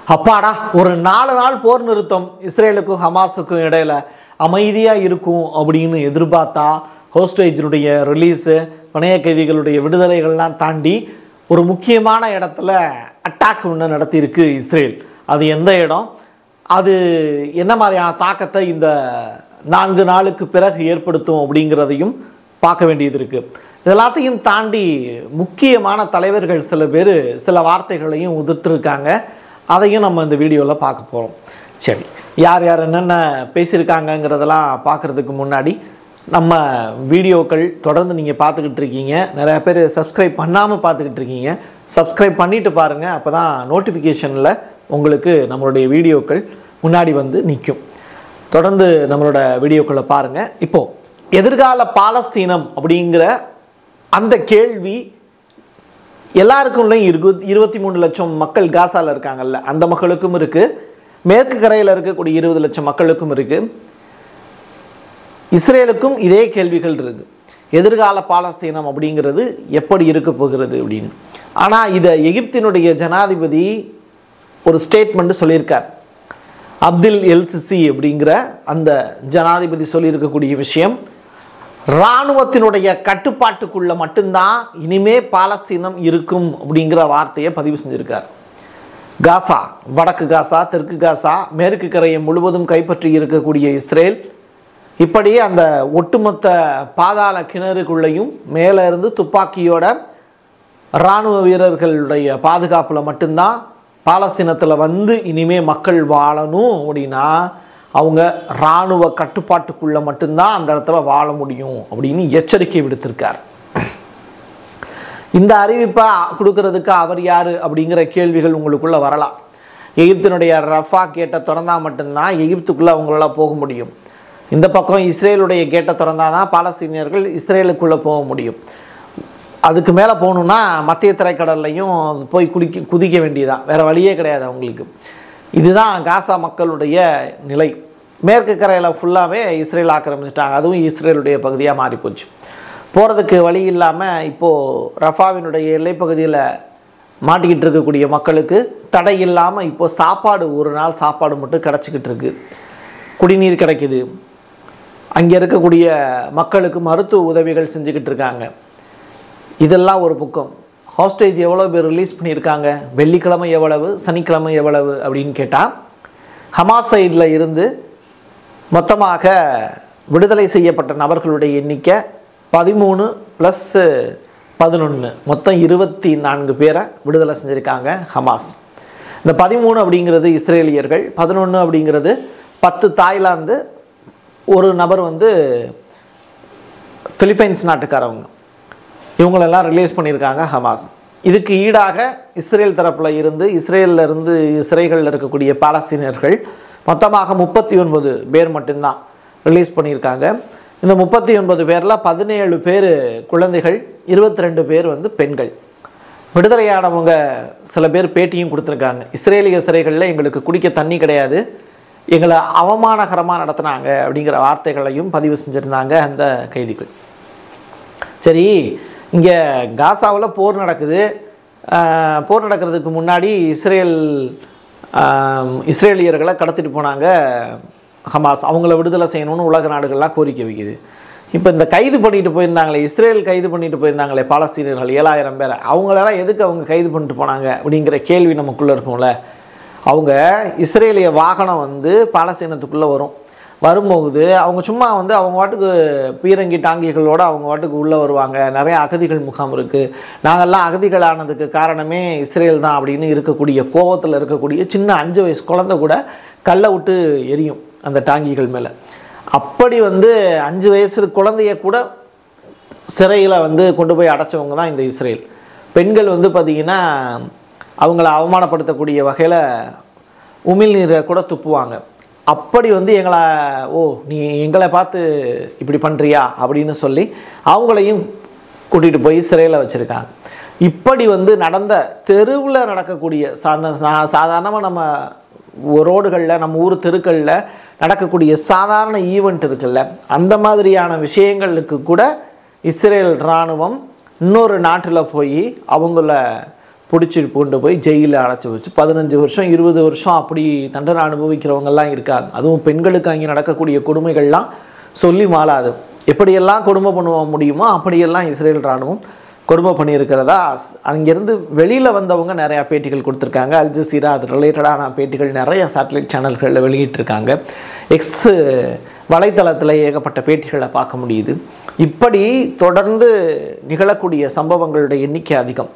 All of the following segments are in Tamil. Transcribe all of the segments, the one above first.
அப்பாடா ஒரு நாலு நாள் போர் நிறுத்தம் இஸ்ரேலுக்கும் ஹமாஸுக்கும் இடையில அமைதியாக இருக்கும் அப்படின்னு எதிர்பார்த்தா ஹோஸ்டேஜினுடைய ரிலீஸு பணைய கைதிகளுடைய விடுதலைகள்லாம் தாண்டி ஒரு முக்கியமான இடத்துல அட்டாக் ஒன்று நடத்தியிருக்கு இஸ்ரேல் அது எந்த இடம் அது என்ன மாதிரியான தாக்கத்தை இந்த நான்கு நாளுக்கு பிறகு ஏற்படுத்தும் அப்படிங்கிறதையும் பார்க்க வேண்டியது இருக்குது இதெல்லாத்தையும் தாண்டி முக்கியமான தலைவர்கள் சில பேர் சில வார்த்தைகளையும் உதிர்த்திருக்காங்க அதையும் நம்ம இந்த வீடியோவில் பார்க்க போகிறோம் சரி யார் யார் என்னென்ன பேசியிருக்காங்கங்கிறதெல்லாம் பார்க்குறதுக்கு முன்னாடி நம்ம வீடியோக்கள் தொடர்ந்து நீங்கள் பார்த்துக்கிட்டு இருக்கீங்க நிறைய பேர் சப்ஸ்கிரைப் பண்ணாமல் பார்த்துக்கிட்டு இருக்கீங்க சப்ஸ்கிரைப் பண்ணிட்டு பாருங்கள் அப்போ தான் நோட்டிஃபிகேஷனில் உங்களுக்கு நம்மளுடைய வீடியோக்கள் முன்னாடி வந்து நிற்கும் தொடர்ந்து நம்மளோட வீடியோக்களை பாருங்கள் இப்போது எதிர்கால பாலஸ்தீனம் அப்படிங்கிற அந்த கேள்வி எல்லாருக்குள்ளேயும் இருக்கு இருபத்தி மூணு லட்சம் மக்கள் காசால இருக்காங்கல்ல அந்த மக்களுக்கும் இருக்கு மேற்கு கரையில் இருக்கக்கூடிய இருபது லட்சம் மக்களுக்கும் இருக்கு இஸ்ரேலுக்கும் இதே கேள்விகள் இருக்கு எதிர்கால பாலஸ்தீனம் அப்படிங்கிறது எப்படி இருக்க போகிறது அப்படின்னு ஆனால் இதை எகிப்தினுடைய ஜனாதிபதி ஒரு ஸ்டேட்மெண்ட் சொல்லியிருக்கார் அப்துல் எல்சிசி அப்படிங்கிற அந்த ஜனாதிபதி சொல்லியிருக்கக்கூடிய விஷயம் இராணுவத்தினுடைய கட்டுப்பாட்டுக்குள்ள மட்டும்தான் இனிமே பாலஸ்தீனம் இருக்கும் அப்படிங்கிற வார்த்தையை பதிவு செஞ்சிருக்கார் காசா வடக்கு காசா தெற்கு காசா மேற்கு கரையை முழுவதும் கைப்பற்றி இருக்கக்கூடிய இஸ்ரேல் இப்படி அந்த ஒட்டுமொத்த பாதாள கிணறுக்குள்ளேயும் மேலே இருந்து துப்பாக்கியோட இராணுவ வீரர்களுடைய பாதுகாப்பில் மட்டும்தான் பாலஸ்தீனத்தில் வந்து இனிமே மக்கள் வாழணும் அப்படின்னா அவங்க இராணுவ கட்டுப்பாட்டுக்குள்ளே மட்டும்தான் அந்த இடத்துல வாழ முடியும் அப்படின்னு எச்சரிக்கை விடுத்திருக்கார் இந்த அறிவிப்பை கொடுக்கறதுக்கு அவர் யார் அப்படிங்கிற கேள்விகள் உங்களுக்குள்ளே வரலாம் எகிப்தினுடைய ரஃபா கேட்டை திறந்தா மட்டும்தான் எகிப்துக்குள்ளே அவங்களால போக முடியும் இந்த பக்கம் இஸ்ரேலுடைய கேட்டை திறந்தாதான் தான் பாலஸ்தீனியர்கள் இஸ்ரேலுக்குள்ளே போக முடியும் அதுக்கு மேலே போகணுன்னா மத்திய திரைக்கடல்லையும் போய் குடிக்க குதிக்க வேண்டியதான் வேறு வழியே கிடையாது அவங்களுக்கு இதுதான் காசா மக்களுடைய நிலை மேற்கு கரையில் ஃபுல்லாகவே இஸ்ரேல் ஆக்கிரமிச்சிட்டாங்க அதுவும் இஸ்ரேலுடைய பகுதியாக மாறிப்போச்சு போகிறதுக்கு வழி இல்லாமல் இப்போது ரஃபாவினுடைய எல்லைப்பகுதியில் மாட்டிக்கிட்டு இருக்கக்கூடிய மக்களுக்கு தடை இல்லாமல் இப்போது சாப்பாடு ஒரு நாள் சாப்பாடு மட்டும் கிடச்சிக்கிட்டு இருக்கு குடிநீர் கிடைக்குது அங்கே இருக்கக்கூடிய மக்களுக்கு மருத்துவ உதவிகள் செஞ்சுக்கிட்டு இருக்காங்க இதெல்லாம் ஒரு பக்கம் ஹாஸ்டேஜ் எவ்வளோ பேர் ரிலீஸ் பண்ணியிருக்காங்க வெள்ளிக்கிழமை எவ்வளவு சனிக்கிழமை எவ்வளவு அப்படின்னு கேட்டால் ஹமாஸ் சைடில் இருந்து மொத்தமாக விடுதலை செய்யப்பட்ட நபர்களுடைய எண்ணிக்கை பதிமூணு ப்ளஸ்ஸு பதினொன்று மொத்தம் இருபத்தி நான்கு பேரை விடுதலை செஞ்சுருக்காங்க ஹமாஸ் இந்த பதிமூணு அப்படிங்கிறது இஸ்ரேலியர்கள் பதினொன்று அப்படிங்கிறது பத்து தாய்லாந்து ஒரு நபர் வந்து பிலிப்பைன்ஸ் நாட்டுக்காரவங்க இவங்களெல்லாம் ரிலீஸ் பண்ணியிருக்காங்க ஹமாஸ் இதுக்கு ஈடாக இஸ்ரேல் தரப்பில் இருந்து இஸ்ரேலில் இருந்து சிறைகளில் இருக்கக்கூடிய பாலஸ்தீனியர்கள் மொத்தமாக முப்பத்தி ஒன்பது பேர் மட்டும்தான் ரிலீஸ் பண்ணியிருக்காங்க இந்த முப்பத்தி ஒன்பது பேரில் பதினேழு பேர் குழந்தைகள் இருபத்தி ரெண்டு பேர் வந்து பெண்கள் விடுதலையானவங்க சில பேர் பேட்டியும் கொடுத்துருக்காங்க இஸ்ரேலிய சிறைகளில் எங்களுக்கு குடிக்க தண்ணி கிடையாது எங்களை அவமானகரமாக நடத்துனாங்க அப்படிங்கிற வார்த்தைகளையும் பதிவு செஞ்சுருந்தாங்க அந்த கைதிகள் சரி இங்கே காசாவில் போர் நடக்குது ஆஹ் போர் நடக்கிறதுக்கு முன்னாடி இஸ்ரேல் ஆஹ் இஸ்ரேலியர்களை கடத்திட்டு போனாங்க ஹமாஸ் அவங்கள விடுதலை செய்யணும்னு உலக நாடுகள்லாம் கோரிக்கை வைக்குது இப்போ இந்த கைது பண்ணிட்டு போயிருந்தாங்களே இஸ்ரேல் கைது பண்ணிட்டு போயிருந்தாங்களே பாலஸ்தீனர்கள் ஏழாயிரம் பேரை அவங்களெல்லாம் எதுக்கு அவங்க கைது பண்ணிட்டு போனாங்க அப்படிங்கிற கேள்வி நமக்குள்ளே இருக்கும்ல அவங்க இஸ்ரேலிய வாகனம் வந்து பாலஸ்தீனத்துக்குள்ளே வரும் வரும்போது அவங்க சும்மா வந்து அவங்க வாட்டுக்கு பீரங்கி டாங்கிகளோடு அவங்க வாட்டுக்கு உள்ளே வருவாங்க நிறைய அகதிகள் முகாம் இருக்குது நாங்கள்லாம் அகதிகள் ஆனதுக்கு காரணமே இஸ்ரேல் தான் அப்படின்னு இருக்கக்கூடிய கோவத்தில் இருக்கக்கூடிய சின்ன அஞ்சு வயசு குழந்தை கூட கல்லை விட்டு எரியும் அந்த டாங்கிகள் மேலே அப்படி வந்து அஞ்சு வயசு குழந்தைய கூட சிறையில் வந்து கொண்டு போய் அடைச்சவங்க தான் இந்த இஸ்ரேல் பெண்கள் வந்து பார்த்திங்கன்னா அவங்கள அவமானப்படுத்தக்கூடிய வகையில் உமிழ்நீரை கூட துப்புவாங்க அப்படி வந்து எங்களை ஓ நீ எங்களை பார்த்து இப்படி பண்ணுறியா அப்படின்னு சொல்லி அவங்களையும் கூட்டிகிட்டு போய் சிறையில் வச்சுருக்காங்க இப்படி வந்து நடந்த தெருவில் நடக்கக்கூடிய சாதாரண சாதாரணமாக நம்ம ரோடுகளில் நம்ம ஊர் தெருக்களில் நடக்கக்கூடிய சாதாரண ஈவெண்ட் இருக்குல்ல அந்த மாதிரியான விஷயங்களுக்கு கூட இஸ்ரேல் இராணுவம் இன்னொரு நாட்டில் போய் அவங்கள பிடிச்சி கொண்டு போய் ஜெயிலில் அடைச்சி வச்சு பதினஞ்சு வருஷம் இருபது வருஷம் அப்படி தண்டனை அனுபவிக்கிறவங்கெல்லாம் இருக்காங்க அதுவும் பெண்களுக்கு அங்கே நடக்கக்கூடிய கொடுமைகள்லாம் சொல்லி மாளாது எப்படியெல்லாம் கொடுமை பண்ண முடியுமோ அப்படியெல்லாம் இஸ்ரேல் இராணுவம் கொடுமை பண்ணியிருக்கிறதா ஸ்- அங்கிருந்து வெளியில் வந்தவங்க நிறையா பேட்டிகள் கொடுத்துருக்காங்க அல் ஜசீரா அது ரிலேட்டடான பேட்டிகள் நிறைய சேட்டலைட் சேனல்களில் வெளியிட்டிருக்காங்க எக்ஸ் வலைத்தளத்தில் ஏகப்பட்ட பேட்டிகளை பார்க்க முடியுது இப்படி தொடர்ந்து நிகழக்கூடிய சம்பவங்களுடைய எண்ணிக்கை அதிகம்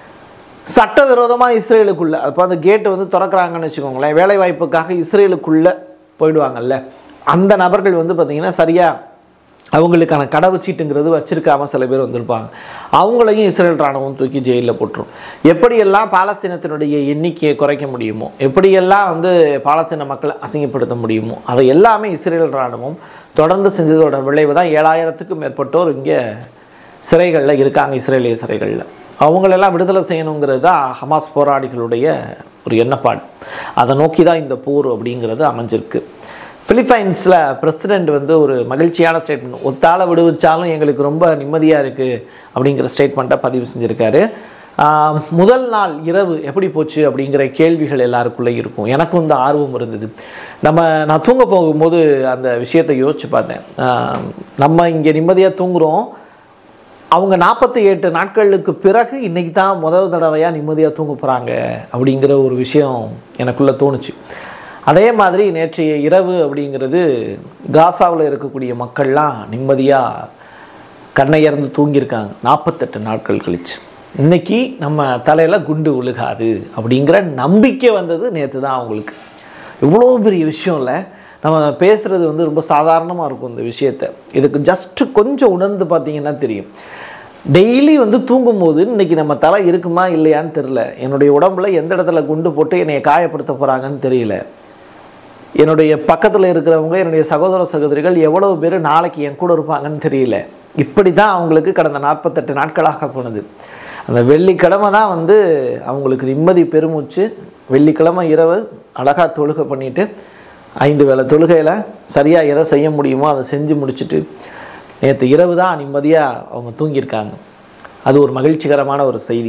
சட்டவிரோதமாக இஸ்ரேலுக்குள்ள அப்போ அந்த கேட்டு வந்து திறக்கிறாங்கன்னு வச்சுக்கோங்களேன் வேலை வாய்ப்புக்காக இஸ்ரேலுக்குள்ளே போயிடுவாங்கல்ல அந்த நபர்கள் வந்து பார்த்திங்கன்னா சரியாக அவங்களுக்கான கடவுச்சீட்டுங்கிறது வச்சிருக்காம சில பேர் வந்திருப்பாங்க அவங்களையும் இஸ்ரேல் ராணுவம் தூக்கி ஜெயிலில் போட்டுரும் எப்படியெல்லாம் பாலஸ்தீனத்தினுடைய எண்ணிக்கையை குறைக்க முடியுமோ எப்படியெல்லாம் வந்து பாலஸ்தீன மக்களை அசிங்கப்படுத்த முடியுமோ அதை எல்லாமே இஸ்ரேல் ராணுவம் தொடர்ந்து செஞ்சதோட விளைவு தான் ஏழாயிரத்துக்கும் மேற்பட்டோர் இங்கே சிறைகளில் இருக்காங்க இஸ்ரேலிய சிறைகளில் அவங்களெல்லாம் விடுதலை செய்யணுங்கிறது தான் ஹமாஸ் போராளிகளுடைய ஒரு எண்ணப்பாடு அதை நோக்கி தான் இந்த போர் அப்படிங்கிறது அமைஞ்சிருக்கு பிலிப்பைன்ஸில் பிரசிடெண்ட் வந்து ஒரு மகிழ்ச்சியான ஸ்டேட்மெண்ட் ஒத்தால விடுவிச்சாலும் எங்களுக்கு ரொம்ப நிம்மதியாக இருக்குது அப்படிங்கிற ஸ்டேட்மெண்ட்டை பதிவு செஞ்சுருக்காரு ஆஹ், முதல் நாள் இரவு எப்படி போச்சு அப்படிங்கிற கேள்விகள் எல்லாருக்குள்ளே இருக்கும் எனக்கும் இந்த ஆர்வம் இருந்தது நம்ம நான் தூங்க போகும்போது அந்த விஷயத்தை யோசிச்சு பார்த்தேன் ஆஹ், நம்ம இங்கே நிம்மதியாக தூங்குறோம் அவங்க நாற்பத்தி எட்டு நாட்களுக்கு பிறகு இன்னைக்கு தான் முதல் தடவையாக நிம்மதியாக தூங்க போகிறாங்க அப்படிங்கிற ஒரு விஷயம் எனக்குள்ளே தோணுச்சு அதே மாதிரி நேற்றைய இரவு அப்படிங்கிறது காசாவில் இருக்கக்கூடிய மக்கள்லாம் நிம்மதியாக கண்ணையர்ந்து தூங்கியிருக்காங்க நாற்பத்தெட்டு நாட்கள் கழிச்சு இன்னைக்கு நம்ம தலையில் குண்டு விழுகாது அப்படிங்கிற நம்பிக்கை வந்தது நேற்று தான் அவங்களுக்கு இவ்வளோ பெரிய விஷயம் இல்லை நம்ம பேசுகிறது வந்து ரொம்ப சாதாரணமாக இருக்கும் இந்த விஷயத்தை இதுக்கு ஜஸ்ட்டு கொஞ்சம் உணர்ந்து பார்த்தீங்கன்னா தெரியும் டெய்லி வந்து தூங்கும்போது இன்னைக்கு நம்ம தலை இருக்குமா இல்லையான்னு தெரில என்னுடைய உடம்புல எந்த இடத்துல குண்டு போட்டு என்னை காயப்படுத்த போகிறாங்கன்னு தெரியல என்னுடைய பக்கத்தில் இருக்கிறவங்க என்னுடைய சகோதர சகோதரிகள் எவ்வளவு பேர் நாளைக்கு என் கூட இருப்பாங்கன்னு தெரியல இப்படி தான் அவங்களுக்கு கடந்த நாற்பத்தெட்டு நாட்களாக போனது அந்த வெள்ளிக்கிழமை தான் வந்து அவங்களுக்கு நிம்மதி பெருமூச்சு வெள்ளிக்கிழமை இரவு அழகாக தொழுகை பண்ணிட்டு ஐந்து வேளை தொழுகையில் சரியாக எதை செய்ய முடியுமோ அதை செஞ்சு முடிச்சுட்டு நேற்று இரவு தான் நிம்மதியாக அவங்க தூங்கியிருக்காங்க அது ஒரு மகிழ்ச்சிகரமான ஒரு செய்தி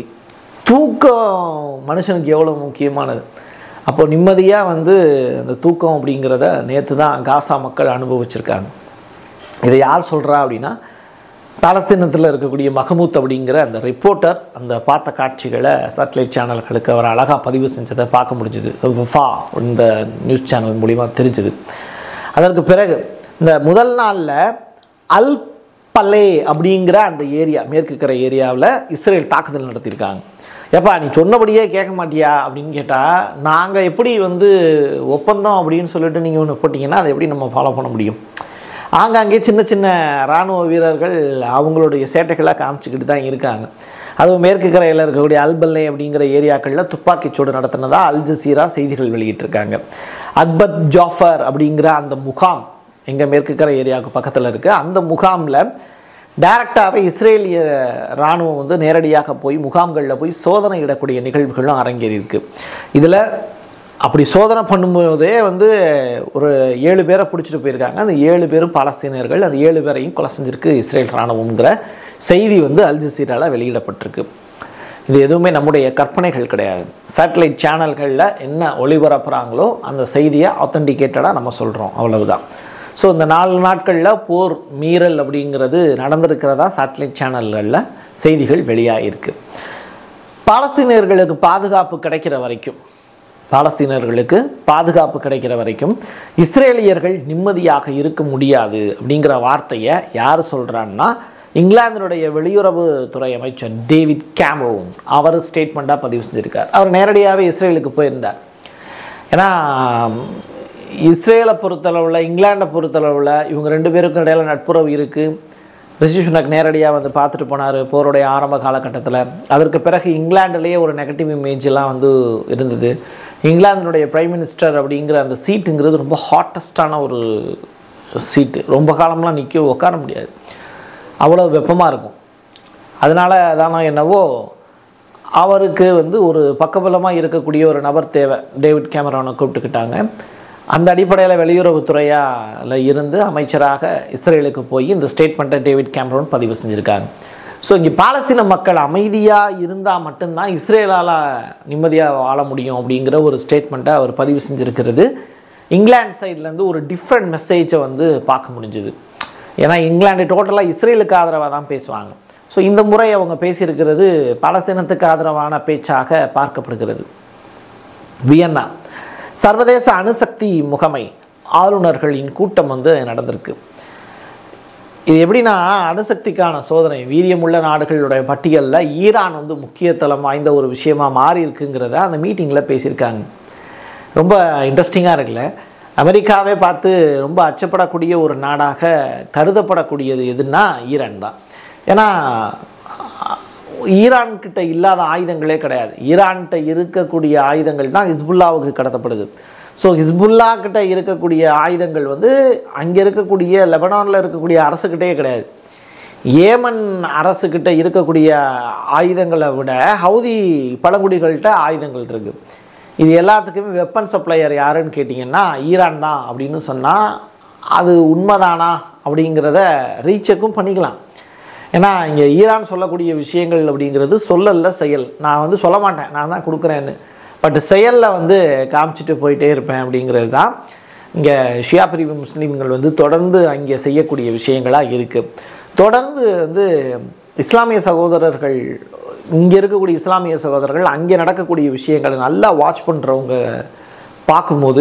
தூக்கம் மனுஷனுக்கு எவ்வளோ முக்கியமானது அப்போ நிம்மதியாக வந்து அந்த தூக்கம் அப்படிங்கிறத நேற்று தான் காசா மக்கள் அனுபவிச்சிருக்காங்க இதை யார் சொல்கிறா அப்படின்னா பாலஸ்தீனத்தில் இருக்கக்கூடிய மஹமூத் அப்படிங்கிற அந்த ரிப்போர்ட்டர் அந்த பார்த்த காட்சிகளை சேட்டலைட் சேனல்களுக்கு அவர் அழகாக பதிவு செஞ்சதை பார்க்க முடிஞ்சுது ஃபா இந்த நியூஸ் சேனல் மூலிமா தெரிஞ்சுது அதற்கு பிறகு இந்த முதல் நாளில் அல் பலே அப்படிங்கிற அந்த ஏரியா மேற்கு கரை ஏரியாவில் இஸ்ரேல் தாக்குதல் நடத்தியிருக்காங்க ஏப்பா நீ சொன்னபடியே கேட்க மாட்டியா அப்படின்னு கேட்டால் நாங்கள் எப்படி வந்து ஒப்பந்தம் அப்படின்னு சொல்லிட்டு நீங்கள் ஒன்று போட்டிங்கன்னா அதை எப்படி நம்ம ஃபாலோ பண்ண முடியும் ஆங்காங்கே சின்ன சின்ன இராணுவ வீரர்கள் அவங்களுடைய சேட்டைகளை காமிச்சிக்கிட்டு தான் இருக்காங்க அதுவும் மேற்கு கரையில் இருக்கக்கூடிய அல்பல்லை அப்படிங்கிற ஏரியாக்களில் துப்பாக்கிச்சூடு நடத்தினதா அல் ஜசீரா செய்திகள் வெளியிட்டிருக்காங்க அக்பத் ஜாஃபர் அப்படிங்கிற அந்த முகாம் எங்கள் மேற்கு கரை ஏரியாவுக்கு பக்கத்தில் இருக்குது அந்த முகாமில் டைரக்டாகவே இஸ்ரேலிய இராணுவம் வந்து நேரடியாக போய் முகாம்களில் போய் சோதனை இடக்கூடிய நிகழ்வுகளும் அரங்கேறியிருக்கு இதில் அப்படி சோதனை பண்ணும்போதே வந்து ஒரு ஏழு பேரை பிடிச்சிட்டு போயிருக்காங்க அந்த ஏழு பேரும் பாலஸ்தீனியர்கள் அந்த ஏழு பேரையும் கொலை செஞ்சிருக்கு இஸ்ரேல் இராணுவங்கிற செய்தி வந்து அல் ஜசீரால வெளியிடப்பட்டிருக்கு இது எதுவுமே நம்முடைய கற்பனைகள் கிடையாது சேட்டலைட் சேனல்களில் என்ன ஒளிபரப்புகிறாங்களோ அந்த செய்தியை ஆத்தென்டிகேட்டடாக நம்ம சொல்கிறோம் அவ்வளவுதான் ஸோ இந்த நாலு நாட்களில் போர் மீறல் அப்படிங்கிறது நடந்திருக்கிறதா சேட்டலைட் சேனல்களில் செய்திகள் வெளியாகிருக்கு பாலஸ்தீனியர்களுக்கு பாதுகாப்பு கிடைக்கிற வரைக்கும் பாலஸ்தீனர்களுக்கு பாதுகாப்பு கிடைக்கிற வரைக்கும் இஸ்ரேலியர்கள் நிம்மதியாக இருக்க முடியாது அப்படிங்கிற வார்த்தையை யார் சொல்கிறான்னா இங்கிலாந்தினுடைய வெளியுறவுத்துறை அமைச்சர் டேவிட் கேமரோன் அவர் ஸ்டேட்மெண்ட்டாக பதிவு செஞ்சிருக்கார் அவர் நேரடியாகவே இஸ்ரேலுக்கு போயிருந்தார் ஏன்னா இஸ்ரேலை பொறுத்தளவில் இங்கிலாண்டை பொறுத்தளவில் இவங்க ரெண்டு பேருக்கும் இடையில நட்புறவு இருக்குது ரிஷி சுனக் நேரடியாக வந்து பார்த்துட்டு போனார் போருடைய ஆரம்ப காலகட்டத்தில் அதற்கு பிறகு இங்கிலாந்துலேயே ஒரு நெகட்டிவ் இமேஜ் எல்லாம் வந்து இருந்தது இங்கிலாந்தினுடைய பிரைம் மினிஸ்டர் அப்படிங்கிற அந்த சீட்டுங்கிறது ரொம்ப ஹாட்டஸ்டான ஒரு சீட்டு ரொம்ப காலம்லாம் நிற்க உட்கார முடியாது அவ்வளோ வெப்பமாக இருக்கும் அதனால தானோ என்னவோ அவருக்கு வந்து ஒரு பக்கபலமாக இருக்கக்கூடிய ஒரு நபர் தேவை டேவிட் கேமரானை கூப்பிட்டுக்கிட்டாங்க அந்த அடிப்படையில் வெளியுறவுத்துறையால் இருந்து அமைச்சராக இஸ்ரேலுக்கு போய் இந்த ஸ்டேட்மெண்ட்டை டேவிட் கேமரோன் பதிவு செஞ்சுருக்காங்க ஸோ இங்கே பாலஸ்தீன மக்கள் அமைதியாக இருந்தால் மட்டும்தான் இஸ்ரேலால் நிம்மதியாக வாழ முடியும் அப்படிங்கிற ஒரு ஸ்டேட்மெண்ட்டை அவர் பதிவு செஞ்சுருக்கிறது இங்கிலாந்து சைட்லேருந்து ஒரு டிஃப்ரெண்ட் மெசேஜை வந்து பார்க்க முடிஞ்சுது ஏன்னா இங்கிலாந்து டோட்டலாக இஸ்ரேலுக்கு ஆதரவாக தான் பேசுவாங்க ஸோ இந்த முறை அவங்க பேசியிருக்கிறது பாலஸ்தீனத்துக்கு ஆதரவான பேச்சாக பார்க்கப்படுகிறது வியன்னா சர்வதேச அணுசக்தி முகமை ஆளுநர்களின் கூட்டம் வந்து நடந்திருக்கு இது எப்படின்னா அணுசக்திக்கான சோதனை வீரியமுள்ள நாடுகளுடைய பட்டியலில் ஈரான் வந்து முக்கியத்தலம் வாய்ந்த ஒரு விஷயமா மாறி இருக்குங்கிறத அந்த மீட்டிங்கில் பேசியிருக்காங்க ரொம்ப இன்ட்ரெஸ்டிங்காக இருக்குல்ல அமெரிக்காவே பார்த்து ரொம்ப அச்சப்படக்கூடிய ஒரு நாடாக கருதப்படக்கூடியது எதுன்னா ஈரான் தான் ஏன்னா ஈரான் கிட்ட இல்லாத ஆயுதங்களே கிடையாது ஈரான்கிட்ட இருக்கக்கூடிய ஆயுதங்கள் தான் ஹிஸ்புல்லாவுக்கு கடத்தப்படுது ஸோ ஹிஸ்புல்லா கிட்ட இருக்கக்கூடிய ஆயுதங்கள் வந்து அங்கே இருக்கக்கூடிய லெபனானில் இருக்கக்கூடிய அரசுக்கிட்டே கிடையாது ஏமன் அரசுக்கிட்ட இருக்கக்கூடிய ஆயுதங்களை விட ஹவுதி பழங்குடிகள்கிட்ட ஆயுதங்கள் இருக்குது இது எல்லாத்துக்குமே வெப்பன் சப்ளையர் யாருன்னு கேட்டிங்கன்னா ஈரான் தான் அப்படின்னு சொன்னால் அது உண்மைதானா அப்படிங்கிறத ரீசெக்கும் பண்ணிக்கலாம் ஏன்னா இங்கே ஈரான் சொல்லக்கூடிய விஷயங்கள் அப்படிங்கிறது சொல்லல செயல் நான் வந்து சொல்ல மாட்டேன் நான் தான் கொடுக்குறேன்னு பட் செயலில் வந்து காமிச்சிட்டு போயிட்டே இருப்பேன் அப்படிங்கிறது தான் இங்கே ஷியா பிரிவு முஸ்லீம்கள் வந்து தொடர்ந்து அங்கே செய்யக்கூடிய விஷயங்களாக இருக்குது தொடர்ந்து வந்து இஸ்லாமிய சகோதரர்கள் இங்கே இருக்கக்கூடிய இஸ்லாமிய சகோதரர்கள் அங்கே நடக்கக்கூடிய விஷயங்களை நல்லா வாட்ச் பண்ணுறவங்க பார்க்கும்போது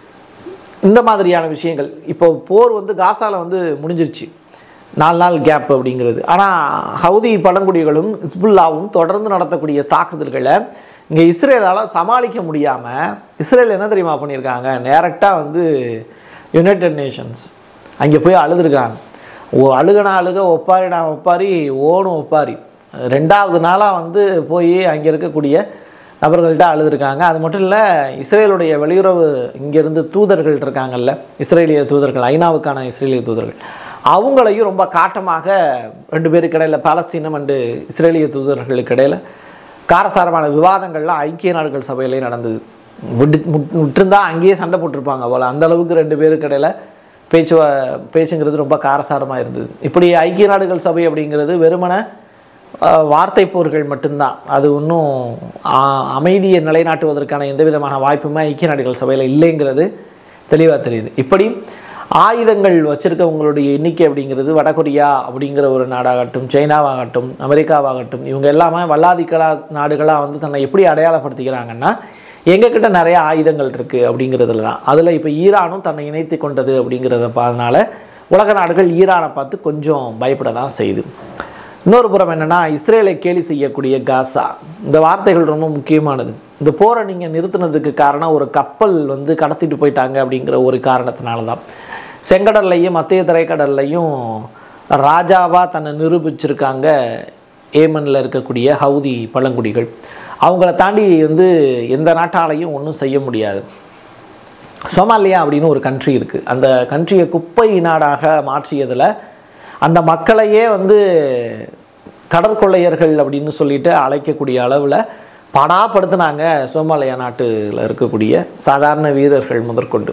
இந்த மாதிரியான விஷயங்கள் இப்போ போர் வந்து காசாவில் வந்து முடிஞ்சிருச்சு நாலு நாள் கேப் அப்படிங்கிறது ஆனால் ஹவுதி பழங்குடிகளும் ஹிஸ்புல்லாவும் தொடர்ந்து நடத்தக்கூடிய தாக்குதல்களை இங்கே இஸ்ரேலால் சமாளிக்க முடியாமல் இஸ்ரேல் என்ன தெரியுமா பண்ணியிருக்காங்க டைரெக்டாக வந்து யுனைடெட் நேஷன்ஸ் அங்கே போய் அழுதுருக்காங்க ஓ அழுகனா அழுக ஒப்பாரிடா ஒப்பாரி ஓணும் ஒப்பாரி ரெண்டாவது நாளாக வந்து போய் அங்கே இருக்கக்கூடிய நபர்கள்ட்ட அழுதுருக்காங்க அது மட்டும் இல்லை இஸ்ரேலுடைய வெளியுறவு இங்கேருந்து தூதர்கள் இருக்காங்கல்ல இஸ்ரேலிய தூதர்கள் ஐநாவுக்கான இஸ்ரேலிய தூதர்கள் அவங்களையும் ரொம்ப காட்டமாக ரெண்டு பேருக்கு இடையில் பாலஸ்தீனம் அண்டு இஸ்ரேலிய தூதர்களுக்கு இடையில் காரசாரமான விவாதங்கள்லாம் ஐக்கிய நாடுகள் சபையிலே நடந்தது விட்டு முட்- விட்டிருந்தா அங்கேயே சண்டை போட்டிருப்பாங்க போல் அந்த அளவுக்கு ரெண்டு பேருக்கு இடையில பேச்சு பேச்சுங்கிறது ரொம்ப காரசாரமாக இருந்தது இப்படி ஐக்கிய நாடுகள் சபை அப்படிங்கிறது வெறுமனே ஆஹ், வார்த்தை போர்கள் மட்டும்தான் அது இன்னும் ஆஹ், அமைதியை நிலைநாட்டுவதற்கான எந்த விதமான வாய்ப்புமே ஐக்கிய நாடுகள் சபையில் இல்லைங்கிறது தெளிவாக தெரியுது இப்படி ஆயுதங்கள் வச்சிருக்கவங்களுடைய எண்ணிக்கை அப்படிங்கிறது வடகொரியா அப்படிங்கிற ஒரு நாடாகட்டும் சைனாவாகட்டும் அமெரிக்காவாகட்டும் இவங்க எல்லாமே வல்லாதிக்கலா நாடுகளாக வந்து தன்னை எப்படி அடையாளப்படுத்திக்கிறாங்கன்னா எங்ககிட்ட நிறைய ஆயுதங்கள் இருக்குது அப்படிங்கிறதுல தான் அதில் இப்போ ஈரானும் தன்னை இணைத்து கொண்டது அப்படிங்கிறத அதனால உலக நாடுகள் ஈரானை பார்த்து கொஞ்சம் பயப்பட தான் செய்யுது இன்னொரு புறம் என்னன்னா இஸ்ரேலை கேலி செய்யக்கூடிய காசா இந்த வார்த்தைகள் ரொம்ப முக்கியமானது இந்த போரை நீங்கள் நிறுத்தினதுக்கு காரணம் ஒரு கப்பல் வந்து கடத்திட்டு போயிட்டாங்க அப்படிங்கிற ஒரு காரணத்தினால தான் செங்கடல்லையும் மத்திய திரைக்கடல்லையும் ராஜாவாக தன்னை நிரூபிச்சிருக்காங்க ஏமனில் இருக்கக்கூடிய ஹவுதி பழங்குடிகள் அவங்கள தாண்டி வந்து எந்த நாட்டாலையும் ஒன்றும் செய்ய முடியாது சோமாலியா அப்படின்னு ஒரு கண்ட்ரி இருக்குது அந்த கண்ட்ரியை குப்பை நாடாக மாற்றியதில் அந்த மக்களையே வந்து கடற்கொள்ளையர்கள் அப்படின்னு சொல்லிட்டு அழைக்கக்கூடிய அளவில் படாப்படுத்தினாங்க சோமாலியா நாட்டில் இருக்கக்கூடிய சாதாரண வீரர்கள் முதற்கொண்டு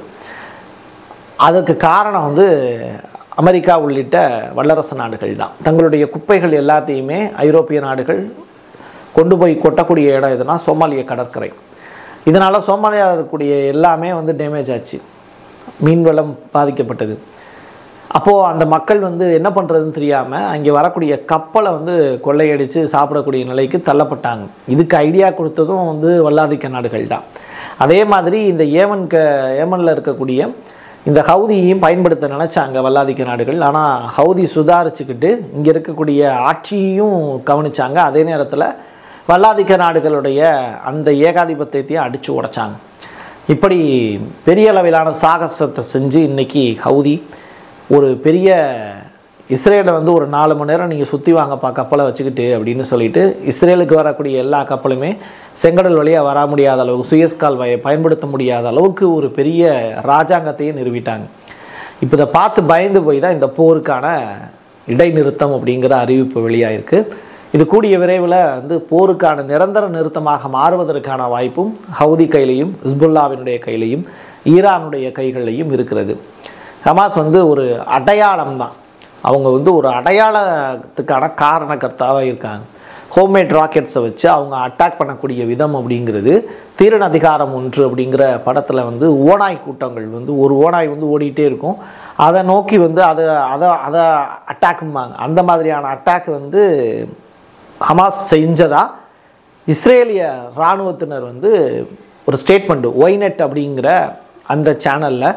அதற்கு காரணம் வந்து அமெரிக்கா உள்ளிட்ட வல்லரசு நாடுகள் தான் தங்களுடைய குப்பைகள் எல்லாத்தையுமே ஐரோப்பிய நாடுகள் கொண்டு போய் கொட்டக்கூடிய இடம் எதுனா சோமாலிய கடற்கரை இதனால் சோமாலியாவில் இருக்கக்கூடிய எல்லாமே வந்து டேமேஜ் ஆச்சு மீன்வளம் பாதிக்கப்பட்டது அப்போது அந்த மக்கள் வந்து என்ன பண்ணுறதுன்னு தெரியாமல் அங்கே வரக்கூடிய கப்பலை வந்து கொள்ளையடித்து சாப்பிடக்கூடிய நிலைக்கு தள்ளப்பட்டாங்க இதுக்கு ஐடியா கொடுத்ததும் வந்து வல்லாதிக்க நாடுகள் தான் அதே மாதிரி இந்த ஏமன் க ஏமனில் இருக்கக்கூடிய இந்த ஹவுதியையும் பயன்படுத்த நினச்சாங்க வல்லாதிக்க நாடுகள் ஆனால் ஹவுதி சுதாரிச்சுக்கிட்டு இங்கே இருக்கக்கூடிய ஆட்சியையும் கவனிச்சாங்க அதே நேரத்தில் வல்லாதிக்க நாடுகளுடைய அந்த ஏகாதிபத்தியத்தையும் அடித்து உடைச்சாங்க இப்படி பெரிய அளவிலான சாகசத்தை செஞ்சு இன்னைக்கு ஹவுதி ஒரு பெரிய இஸ்ரேலை வந்து ஒரு நாலு மணி நேரம் நீங்கள் சுற்றி வாங்கப்பா கப்பலை வச்சுக்கிட்டு அப்படின்னு சொல்லிட்டு இஸ்ரேலுக்கு வரக்கூடிய எல்லா கப்பலுமே செங்கடல் வழியாக வர முடியாத அளவுக்கு சுயஸ் கால்வாயை பயன்படுத்த முடியாத அளவுக்கு ஒரு பெரிய ராஜாங்கத்தையே நிறுவிட்டாங்க இப்போ இதை பார்த்து பயந்து போய் தான் இந்த போருக்கான இடைநிறுத்தம் அப்படிங்கிற அறிவிப்பு வெளியாயிருக்கு இது கூடிய விரைவில் வந்து போருக்கான நிரந்தர நிறுத்தமாக மாறுவதற்கான வாய்ப்பும் ஹவுதி கையிலையும் ஹிஸ்புல்லாவினுடைய கையிலையும் ஈரானுடைய கைகளிலையும் இருக்கிறது ஹமாஸ் வந்து ஒரு அடையாளம் தான் அவங்க வந்து ஒரு அடையாளத்துக்கான காரணக்கர்த்தாவாக இருக்காங்க ஹோம்மேட் ராக்கெட்ஸை வச்சு அவங்க அட்டாக் பண்ணக்கூடிய விதம் அப்படிங்கிறது தீரன் அதிகாரம் ஒன்று அப்படிங்கிற படத்தில் வந்து ஓநாய் கூட்டங்கள் வந்து ஒரு ஓநாய் வந்து ஓடிட்டே இருக்கும் அதை நோக்கி வந்து அதை அதை அதை அட்டாக்கும்பாங்க அந்த மாதிரியான அட்டாக் வந்து ஹமாஸ் செஞ்சதா இஸ்ரேலிய இராணுவத்தினர் வந்து ஒரு ஸ்டேட்மெண்ட் ஒய்நெட் அப்படிங்கிற அந்த சேனலில்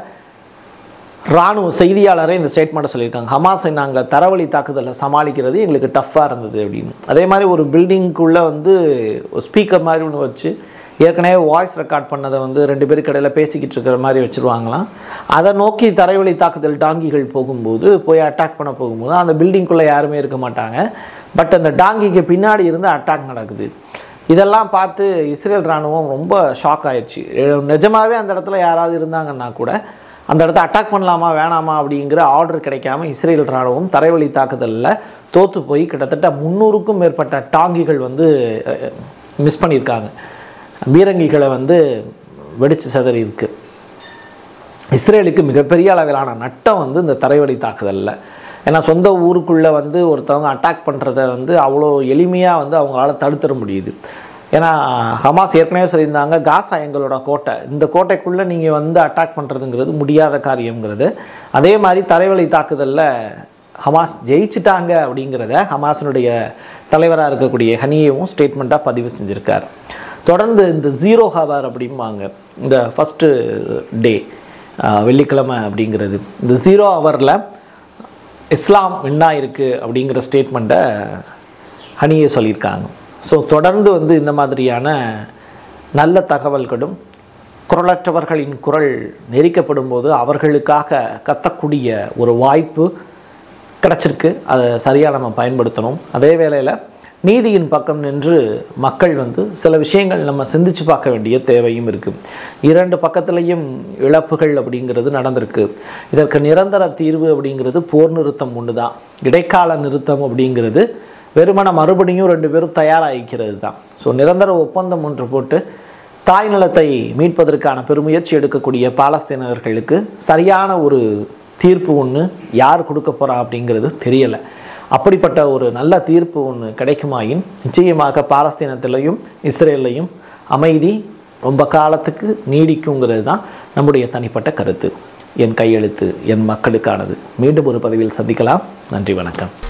இராணுவ செய்தியாளரே இந்த ஸ்டேட்மெண்ட்டை சொல்லியிருக்காங்க ஹமாஸை நாங்கள் தரவழி தாக்குதலை சமாளிக்கிறது எங்களுக்கு டஃப்பாக இருந்தது அப்படின்னு அதே மாதிரி ஒரு பில்டிங்குள்ளே வந்து ஒரு ஸ்பீக்கர் மாதிரி ஒன்று வச்சு ஏற்கனவே வாய்ஸ் ரெக்கார்ட் பண்ணதை வந்து ரெண்டு பேருக்கு இடையில பேசிக்கிட்டு இருக்கிற மாதிரி வச்சுருவாங்களாம் அதை நோக்கி தரைவழி தாக்குதல் டாங்கிகள் போகும்போது போய் அட்டாக் பண்ண போகும்போது அந்த பில்டிங்குள்ளே யாருமே இருக்க மாட்டாங்க பட் அந்த டாங்கிக்கு பின்னாடி இருந்து அட்டாக் நடக்குது இதெல்லாம் பார்த்து இஸ்ரேல் இராணுவம் ரொம்ப ஷாக் ஆயிடுச்சு எ- நிஜமாவே அந்த இடத்துல யாராவது இருந்தாங்கன்னா கூட அந்த இடத்த அட்டாக் பண்ணலாமா வேணாமா அப்படிங்கிற ஆர்டர் கிடைக்காம இஸ்ரேல் இராணுவம் தரைவழி தாக்குதலில் தோற்று போய் கிட்டத்தட்ட முந்நூறுக்கும் மேற்பட்ட டாங்கிகள் வந்து மிஸ் பண்ணியிருக்காங்க பீரங்கிகளை வந்து வெடிச்சு சிதறி இருக்கு இஸ்ரேலுக்கு மிகப்பெரிய அளவிலான நட்டம் வந்து இந்த தரைவழி தாக்குதலில் ஏன்னா சொந்த ஊருக்குள்ளே வந்து ஒருத்தவங்க அட்டாக் பண்ணுறத வந்து அவ்வளோ எளிமையாக வந்து அவங்களால தடுத்துட முடியுது ஏன்னா ஹமாஸ் ஏற்கனவே சொல்லியிருந்தாங்க காசா எங்களோட கோட்டை இந்த கோட்டைக்குள்ளே நீங்கள் வந்து அட்டாக் பண்ணுறதுங்கிறது முடியாத காரியங்கிறது அதே மாதிரி தரைவழி தாக்குதலில் ஹமாஸ் ஜெயிச்சிட்டாங்க அப்படிங்கிறத ஹமாஸினுடைய தலைவராக இருக்கக்கூடிய ஹனியவும் ஸ்டேட்மெண்ட்டாக பதிவு செஞ்சுருக்கார் தொடர்ந்து இந்த ஜீரோ ஹவர் அப்படிம்பாங்க இந்த ஃபஸ்ட்டு டே வெள்ளிக்கிழமை அப்படிங்கிறது இந்த ஜீரோ ஹவரில் இஸ்லாம் வின்னா இருக்குது அப்படிங்கிற ஸ்டேட்மெண்ட்டை ஹனியே சொல்லியிருக்காங்க ஸோ தொடர்ந்து வந்து இந்த மாதிரியான நல்ல தகவல்களும் குரலற்றவர்களின் குரல் நெரிக்கப்படும் போது அவர்களுக்காக கத்தக்கூடிய ஒரு வாய்ப்பு கிடச்சிருக்கு அதை சரியாக நம்ம பயன்படுத்தணும் அதே வேளையில் நீதியின் பக்கம் நின்று மக்கள் வந்து சில விஷயங்கள் நம்ம சிந்திச்சு பார்க்க வேண்டிய தேவையும் இருக்குது இரண்டு பக்கத்துலேயும் இழப்புகள் அப்படிங்கிறது நடந்திருக்கு இதற்கு நிரந்தர தீர்வு அப்படிங்கிறது போர் நிறுத்தம் ஒன்று தான் இடைக்கால நிறுத்தம் அப்படிங்கிறது வெறுமன மறுபடியும் ரெண்டு பேரும் தயாராகிக்கிறது தான் ஸோ நிரந்தர ஒப்பந்தம் ஒன்று போட்டு தாய் நிலத்தை மீட்பதற்கான பெருமுயற்சி எடுக்கக்கூடிய பாலஸ்தீனர்களுக்கு சரியான ஒரு தீர்ப்பு ஒன்று யார் கொடுக்க போகிறா அப்படிங்கிறது தெரியலை அப்படிப்பட்ட ஒரு நல்ல தீர்ப்பு ஒன்று கிடைக்குமாயின் நிச்சயமாக பாலஸ்தீனத்திலையும் இஸ்ரேல்லையும் அமைதி ரொம்ப காலத்துக்கு நீடிக்குங்கிறது தான் நம்முடைய தனிப்பட்ட கருத்து என் கையெழுத்து என் மக்களுக்கானது மீண்டும் ஒரு பதிவில் சந்திக்கலாம் நன்றி வணக்கம்